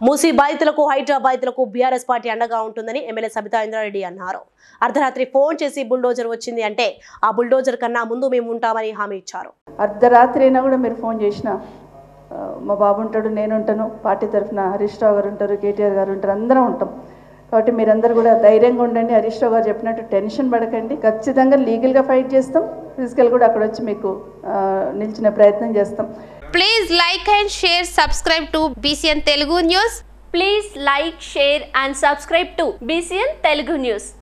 మూసీ బాధితులకు హైడ్రా బాధితులకు BRS party అండగా ఉంటుందని ఎమ్మెల్యే సబితా ఇంద్రారెడ్డి అన్నారు అర్ధరాత్రి ఫోన్ చేసి బుల్డోజర్ వచ్చింది అంటే ఆ బుల్డోజర్ కన్నా ముందు మేము ఉంటామని హామీ ఇచ్చారు అర్ధరాత్రి అయినా కూడా మీరు ఫోన్ చేసిన మా బాబు ఉంటాడు నేను ఉంటాను పార్టీ తరఫున హరీష్ రావు గారు ఉంటారు కేటీఆర్ గారు ఉంటారు అందరం ఉంటాం కాబట్టి మీరందరూ కూడా ధైర్యంగా ఉండండి హరీష్ రావు గారు చెప్పినట్టు టెన్షన్ పడకండి ఖచ్చితంగా లీగల్గా ఫైట్ చేస్తాం ఫిజికల్ కూడా అక్కడ వచ్చి మీకు ఆ, నిలిచిన ప్రయత్నం చేస్తాం Please like and share, subscribe to BCN Telugu News. Please like, share and subscribe to BCN Telugu News.